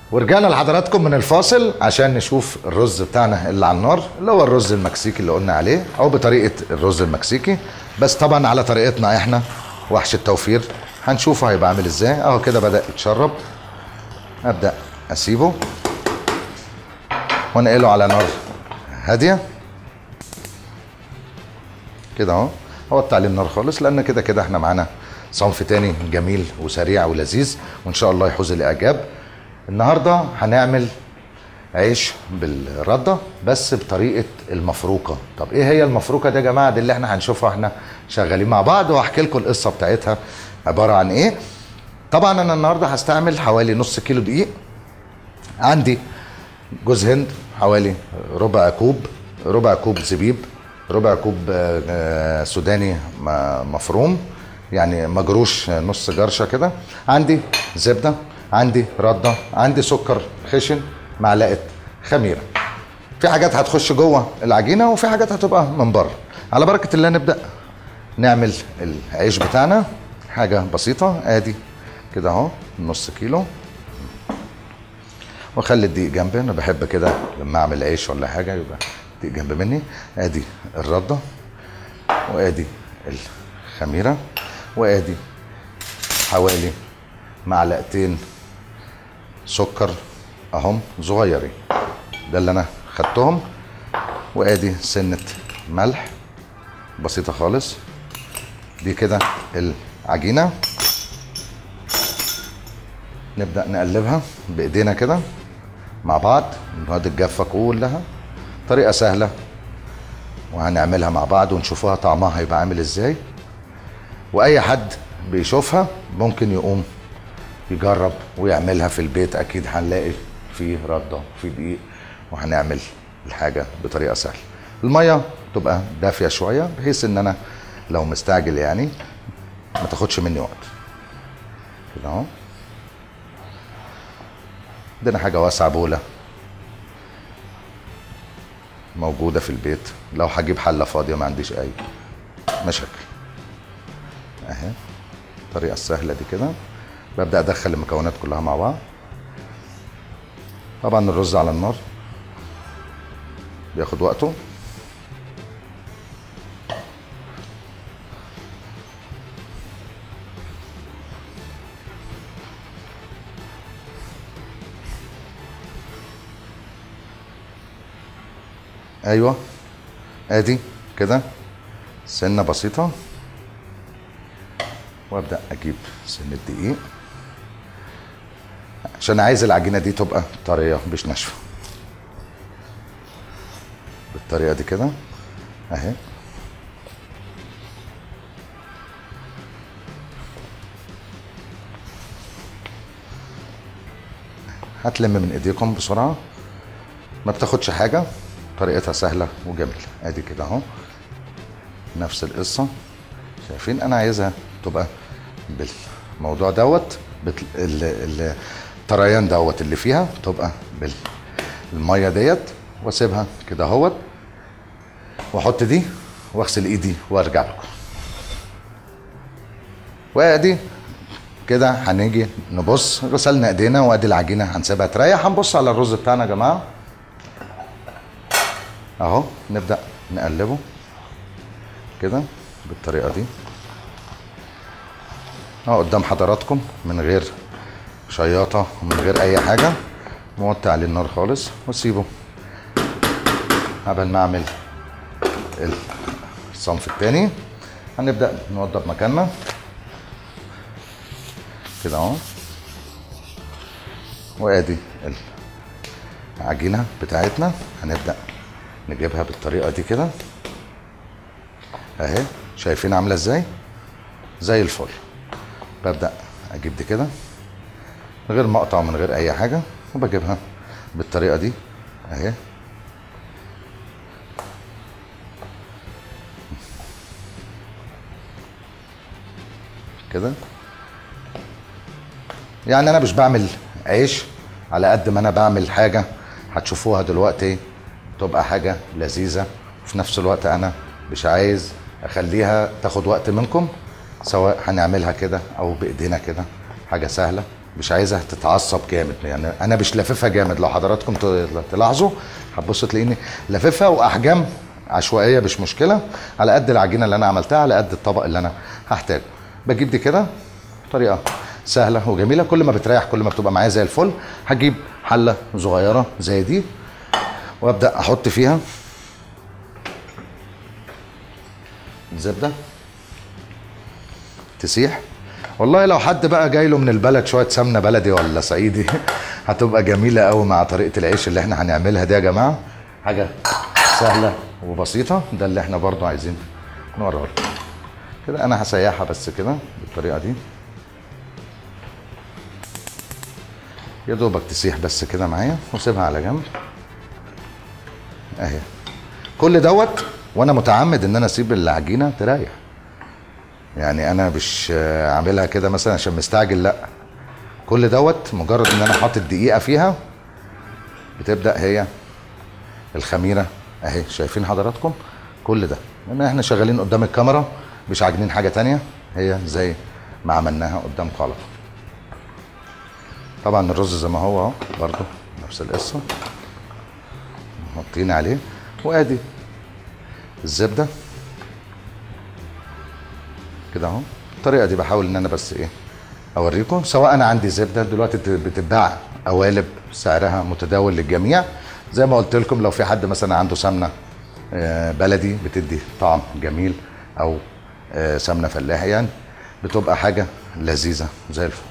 ورجعنا لحضراتكم من الفاصل عشان نشوف الرز بتاعنا اللي على النار اللي هو الرز المكسيكي اللي قلنا عليه او بطريقه الرز المكسيكي بس طبعا على طريقتنا احنا وحش التوفير هنشوفه هيبقى عامل ازاي اهو كده بدا يتشرب ابدا اسيبه وانقله على نار هاديه كده اهو اوطي عليه النار خالص لان كده كده احنا معانا صنف تاني جميل وسريع ولذيذ وان شاء الله يحوز الاعجاب النهارده هنعمل عيش بالرده بس بطريقه المفروكه طب ايه هي المفروكه دي يا جماعه دي اللي احنا هنشوفها احنا شغالين مع بعض وهحكي لكم القصه بتاعتها عباره عن ايه طبعا انا النهارده هستعمل حوالي نص كيلو دقيق عندي جوز هند حوالي ربع كوب ربع كوب زبيب ربع كوب آه، آه، سوداني م- مفروم يعني مجروش آه، نص جرشه كده عندي زبده عندي رده عندي سكر خشن معلقه خميره في حاجات هتخش جوه العجينه وفي حاجات هتبقى من بره على بركه الله نبدا نعمل العيش بتاعنا حاجه بسيطه ادي كده اهو نص كيلو واخلي الدقيق جنبي انا بحب كده لما اعمل عيش ولا حاجه يبقى الدقيق جنب مني ادي الرده وادي الخميره وادي حوالي معلقتين سكر اهم صغيرين ده اللي انا خدتهم وادي سنه ملح بسيطه خالص دي كده العجينه نبدا نقلبها بايدينا كده مع بعض المواد الجافه كلها طريقه سهله وهنعملها مع بعض ونشوفوها طعمها هيبقى عامل ازاي واي حد بيشوفها ممكن يقوم يجرب ويعملها في البيت اكيد هنلاقي فيه رده في دقيق وهنعمل الحاجه بطريقه سهله الميه تبقى دافيه شويه بحيث ان انا لو مستعجل يعني ما تاخدش مني وقت كده اهو عندنا حاجه واسعه بوله موجوده في البيت لو هجيب حله فاضيه ما عنديش اي مشاكل اهي الطريقه السهله دي كده ببدا ادخل المكونات كلها مع بعض طبعا الرز على النار بياخد وقته ايوه ادي كده سنه بسيطه وابدا اجيب سن الدقيق عشان عايز العجينه دي تبقى طريه مش ناشفه بالطريقه دي كده اهي هتلم من ايديكم بسرعه ما بتاخدش حاجه طريقتها سهله وجميله ادي كده اهو نفس القصه شايفين انا عايزها تبقى بالموضوع دوت بت... ال... ال... الطريان دوت اللي فيها تبقى بالميه ديت واسيبها كده اهوت واحط دي واغسل ايدي وارجع لكم وادي كده هنيجي نبص غسلنا ايدينا وادي العجينه هنسيبها تريح هنبص على الرز بتاعنا يا جماعه اهو نبدا نقلبه كده بالطريقه دي اهو قدام حضراتكم من غير شياطه ومن غير اي حاجه موطي عليه النار خالص واسيبه قبل ما اعمل الصنف التاني هنبدا نوضب مكاننا كده اهو وادي العجينه بتاعتنا هنبدا نجيبها بالطريقه دي كده اهي شايفين عامله ازاي زي الفل ببدا اجيب دي كده من غير مقطع ومن غير اي حاجه وبجيبها بالطريقه دي اهي كده يعني انا مش بعمل عيش على قد ما انا بعمل حاجه هتشوفوها دلوقتي تبقى حاجه لذيذه وفي نفس الوقت انا مش عايز اخليها تاخد وقت منكم سواء هنعملها كده او بايدينا كده حاجه سهله مش عايزها تتعصب جامد يعني انا مش لاففها جامد لو حضراتكم ت- تلاحظوا هتبصوا تلاقيني لاففها واحجام عشوائيه مش مشكله على قد العجينه اللي انا عملتها على قد الطبق اللي انا هحتاجه بجيب دي كده طريقه سهله وجميله كل ما بتريح كل ما بتبقى معايا زي الفل هجيب حله صغيره زي دي وابدا احط فيها الزبده تسيح والله لو حد بقى جاي له من البلد شويه سمنه بلدي ولا صعيدي هتبقى جميله قوي مع طريقه العيش اللي احنا هنعملها دي يا جماعه حاجه سهله وبسيطه ده اللي احنا برضو عايزين نوريه لكم. كده انا هسيحها بس كده بالطريقه دي يا دوبك تسيح بس كده معايا وسيبها على جنب اهي كل دوت وانا متعمد ان انا اسيب العجينه تريح يعني انا مش آه، عاملها كده مثلا عشان مستعجل لا كل دوت مجرد ان انا حاطط دقيقه فيها بتبدا هي الخميره اهي شايفين حضراتكم كل ده لان احنا شغالين قدام الكاميرا مش عاجنين حاجه تانية هي زي ما عملناها قدامكم على طول طبعا الرز زي ما هو اهو برضه نفس القصه حاطين عليه وادي الزبده كده اهو الطريقه دي بحاول ان انا بس ايه اوريكم سواء انا عندي زبده دلوقتي بت- بتتباع قوالب سعرها متداول للجميع زي ما قلت لكم لو في حد مثلا عنده سمنه آه، بلدي بتدي طعم جميل او آه، سمنه فلاحي يعني بتبقى حاجه لذيذه زي الفل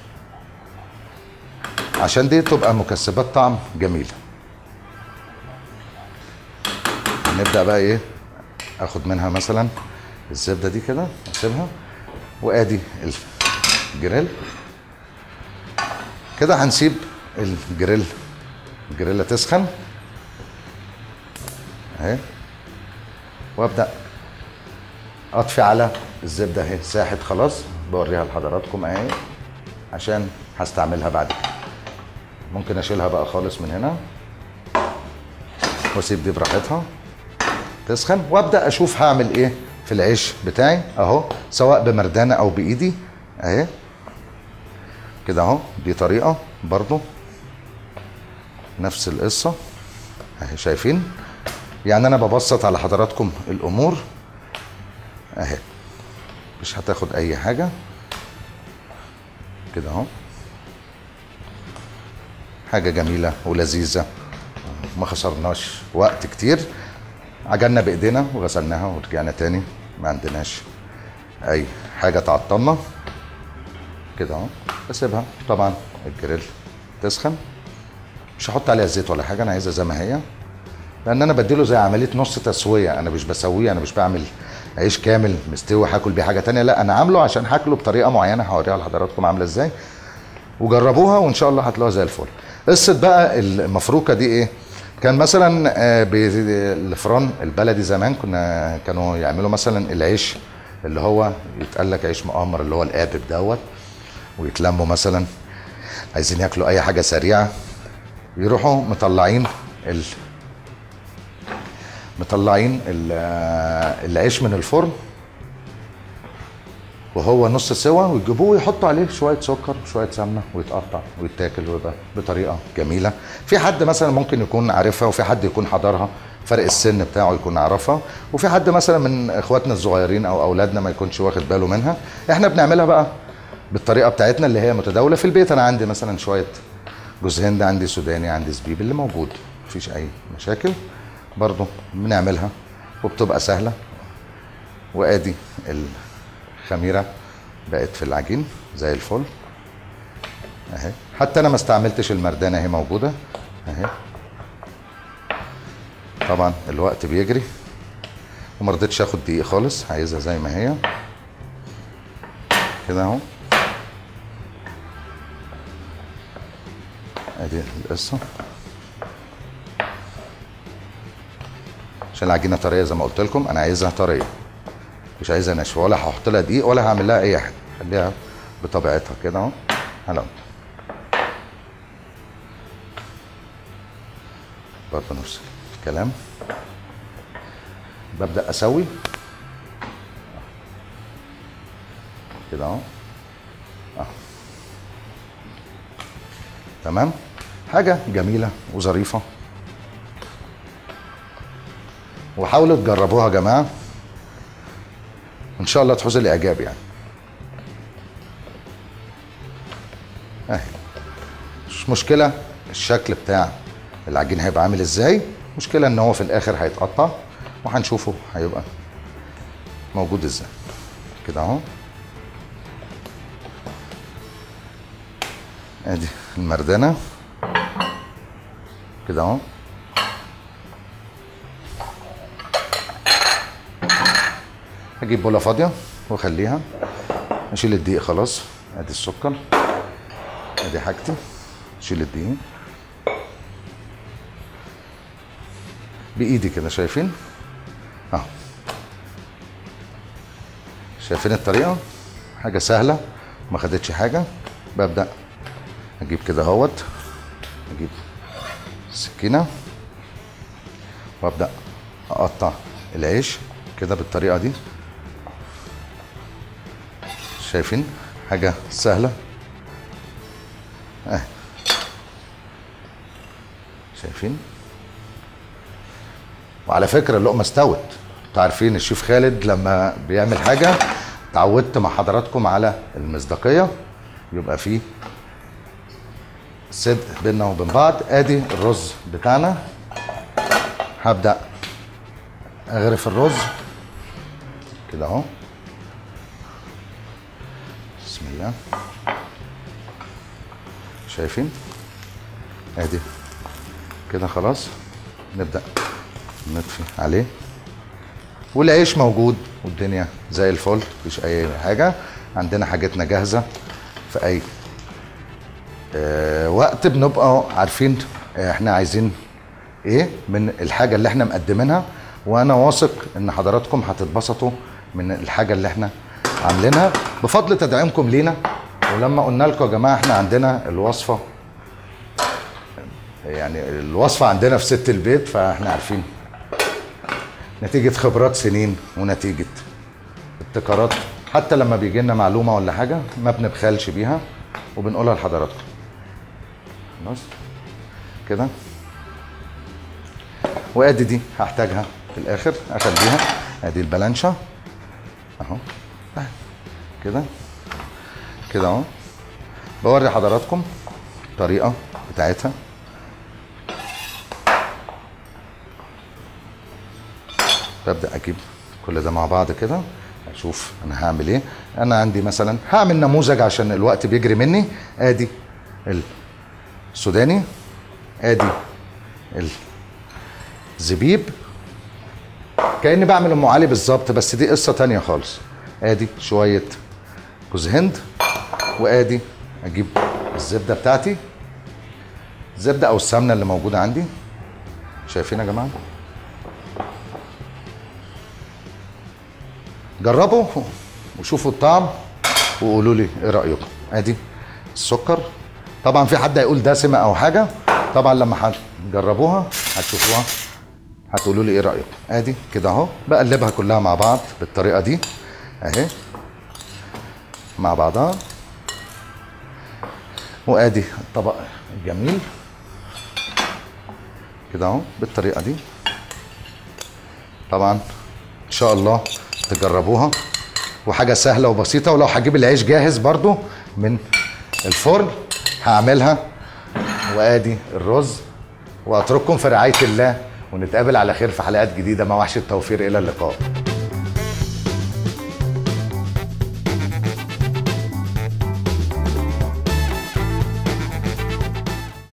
عشان دي تبقى مكسبات طعم جميله نبدا بقى ايه اخد منها مثلا الزبده دي كده اسيبها وادي الجريل كده هنسيب الجريل الجريلا تسخن اهي وابدا اطفي على الزبده اهي ساحت خلاص بوريها لحضراتكم اهي عشان هستعملها بعد كده ممكن اشيلها بقى خالص من هنا واسيب دي براحتها تسخن وابدا اشوف هعمل ايه في العيش بتاعي اهو سواء بمردانه او بايدي اهي كده اهو دي طريقه برضو نفس القصه اهي شايفين يعني انا ببسط على حضراتكم الامور اهي مش هتاخد اي حاجه كده اهو حاجه جميله ولذيذه ما خسرناش وقت كتير عجلنا بايدينا وغسلناها ورجعنا تاني ما عندناش اي حاجه تعطلنا كده اهو بسيبها طبعا الجريل تسخن مش هحط عليها زيت ولا حاجه انا عايزها زي ما هي لان انا بديله زي عمليه نص تسويه انا مش بسويه انا مش بعمل عيش كامل مستوي هاكل بيه حاجه تانية لا انا عامله عشان هاكله بطريقه معينه هوريها لحضراتكم عامله ازاي وجربوها وان شاء الله هتلاقوها زي الفل قصه بقى المفروكه دي ايه كان مثلا آه، بي- الفران البلدي زمان كنا كانوا يعملوا مثلا العيش اللي هو يتقال لك عيش مقمر اللي هو القابب دوت ويتلموا مثلا عايزين ياكلوا اي حاجه سريعه يروحوا مطلعين ال مطلعين ال- آه، العيش من الفرن وهو نص سوا ويجيبوه ويحطوا عليه شويه سكر وشويه سمنه ويتقطع ويتاكل ويبقى بطريقه جميله في حد مثلا ممكن يكون عارفها وفي حد يكون حضرها فرق السن بتاعه يكون عارفها وفي حد مثلا من اخواتنا الصغيرين او اولادنا ما يكونش واخد باله منها احنا بنعملها بقى بالطريقه بتاعتنا اللي هي متداوله في البيت انا عندي مثلا شويه جوز هند عندي سوداني عندي زبيب اللي موجود مفيش اي مشاكل برضه بنعملها وبتبقى سهله وادي الخميره بقت في العجين زي الفل اهي حتى انا ما استعملتش المردانه اهي موجوده اهي طبعا الوقت بيجري وما رضيتش اخد دقيق خالص عايزها زي ما هي كده اهو ادي القصه عشان العجينه طريه زي ما قلت لكم انا عايزها طريه مش عايزها ناشفه ولا هحط لها دقيق ولا هعمل لها اي حاجه خليها بطبيعتها كده اهو هلا برضه نفس الكلام ببدا اسوي كده اهو آه. تمام حاجه جميله وظريفه وحاولوا تجربوها يا جماعه ان شاء الله تحوز الاعجاب يعني اهي مش مشكله الشكل بتاع العجين هيبقى عامل ازاي مشكله ان هو في الاخر هيتقطع وهنشوفه هيبقى موجود ازاي كده اهو ادي المردانه كده اهو هجيب بوله فاضيه واخليها اشيل الدقيق خلاص ادي السكر ادي حاجتي اشيل الدقيق بايدي كده شايفين اهو شايفين الطريقه حاجه سهله ما خدتش حاجه ببدا اجيب كده اهوت اجيب السكينه وابدا اقطع العيش كده بالطريقه دي شايفين حاجه سهله اه شايفين وعلى فكره اللقمه استوت انتوا عارفين الشيف خالد لما بيعمل حاجه اتعودت مع حضراتكم على المصداقيه يبقى فيه صدق بيننا وبين بعض ادي الرز بتاعنا هبدا اغرف الرز كده اهو بسم الله شايفين ادي كده خلاص نبدا نطفي عليه والعيش موجود والدنيا زي الفل مفيش اي حاجه عندنا حاجتنا جاهزه في اي آه وقت بنبقى عارفين احنا عايزين ايه من الحاجه اللي احنا مقدمينها وانا واثق ان حضراتكم هتتبسطوا من الحاجه اللي احنا عاملينها بفضل تدعيمكم لينا ولما قلنا لكم يا جماعه احنا عندنا الوصفه يعني الوصفه عندنا في ست البيت فاحنا عارفين نتيجه خبرات سنين ونتيجه ابتكارات حتى لما بيجي لنا معلومه ولا حاجه ما بنبخلش بيها وبنقولها لحضراتكم خلاص كده وادي دي هحتاجها في الاخر اخليها ادي البلانشا اهو كده كده اهو بوري حضراتكم الطريقه بتاعتها ببدا اجيب كل ده مع بعض كده اشوف انا هعمل ايه انا عندي مثلا هعمل نموذج عشان الوقت بيجري مني ادي السوداني ادي الزبيب كاني بعمل ام علي بالظبط بس دي قصه تانية خالص ادي شويه جوز هند وادي اجيب الزبده بتاعتي الزبده او السمنه اللي موجوده عندي شايفين يا جماعه جربوا وشوفوا الطعم وقولوا لي ايه رايكم ادي السكر طبعا في حد هيقول دسمه او حاجه طبعا لما هتجربوها هتشوفوها هتقولوا لي ايه رايكم ادي كده اهو بقلبها كلها مع بعض بالطريقه دي اهي مع بعضها وادي الطبق الجميل كده اهو بالطريقه دي طبعا ان شاء الله تجربوها وحاجه سهله وبسيطه ولو هجيب العيش جاهز برضو من الفرن هعملها وادي الرز واترككم في رعايه الله ونتقابل على خير في حلقات جديده مع وحش التوفير الى اللقاء